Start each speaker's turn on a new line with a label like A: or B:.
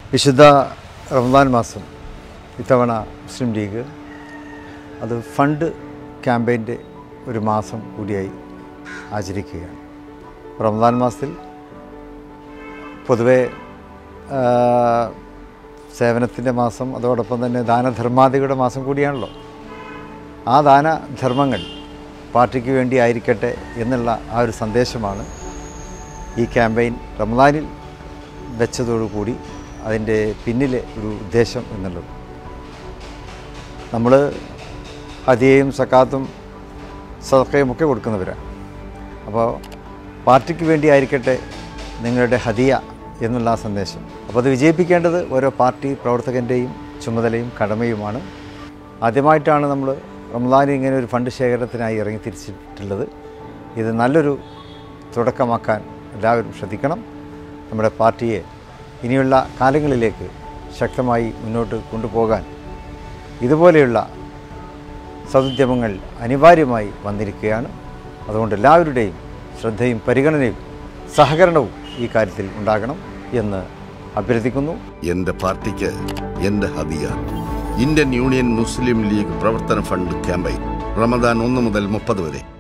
A: വിശുദ്ധ റമദാൻ മാസം ഇത്തവണ മുസ്ലിം ലീഗ് അത് ഫണ്ട് ക്യാമ്പയിൻ്റെ ഒരു മാസം കൂടിയായി ആചരിക്കുകയാണ് റമദാൻ മാസത്തിൽ പൊതുവെ ആ, സേവനത്തിൻ്റെ മാസം അതോടൊപ്പം തന്നെ ദാനധർമാദികളുടെ മാസം കൂടിയാണല്ലോ ആ ദാനധർമ്മങ്ങൾ പാർട്ടിക്ക് വേണ്ടി ആയിരിക്കട്ടെ എന്നുള്ള ആ ഒരു സന്ദേശമാണ് ഈ ക്യാമ്പയിൻ റമദാനിൽ വെച്ചതോടുകൂടി അതിൻ്റെ പിന്നിലെ ഒരു ഉദ്ദേശം എന്നുള്ളത് നമ്മൾ ഹദിയയും സക്കാത്തും സദക്കയും ഒക്കെ കൊടുക്കുന്നവരാണ് അപ്പോൾ പാർട്ടിക്ക് വേണ്ടി ആയിരിക്കട്ടെ നിങ്ങളുടെ ഹദിയ എന്നുള്ള ആ സന്ദേശം അപ്പോൾ അത് വിജയിപ്പിക്കേണ്ടത് ഓരോ പാർട്ടി പ്രവർത്തകൻ്റെയും ചുമതലയും കടമയുമാണ് ആദ്യമായിട്ടാണ് നമ്മൾ റംസാനിൽ ഇങ്ങനെ ഒരു ഫണ്ട് ശേഖരണത്തിനായി ഇറങ്ങി തിരിച്ചിട്ടുള്ളത് ഇത് നല്ലൊരു തുടക്കമാക്കാൻ എല്ലാവരും ശ്രദ്ധിക്കണം നമ്മുടെ പാർട്ടിയെ ഇനിയുള്ള കാലങ്ങളിലേക്ക് ശക്തമായി മുന്നോട്ട് കൊണ്ടുപോകാൻ ഇതുപോലെയുള്ള സതുദ്യമങ്ങൾ അനിവാര്യമായി വന്നിരിക്കുകയാണ് അതുകൊണ്ട് എല്ലാവരുടെയും ശ്രദ്ധയും പരിഗണനയും സഹകരണവും ഈ കാര്യത്തിൽ ഉണ്ടാകണം എന്ന് അഭ്യർത്ഥിക്കുന്നു
B: എന്റെ പാർട്ടിക്ക് എന്റെ ഹദിയ ഇന്ത്യൻ യൂണിയൻ മുസ്ലിം ലീഗ് പ്രവർത്തന ഫണ്ട് ക്യാമ്പയിൻ റമദാൻ ഒന്ന് മുതൽ മുപ്പത് വരെ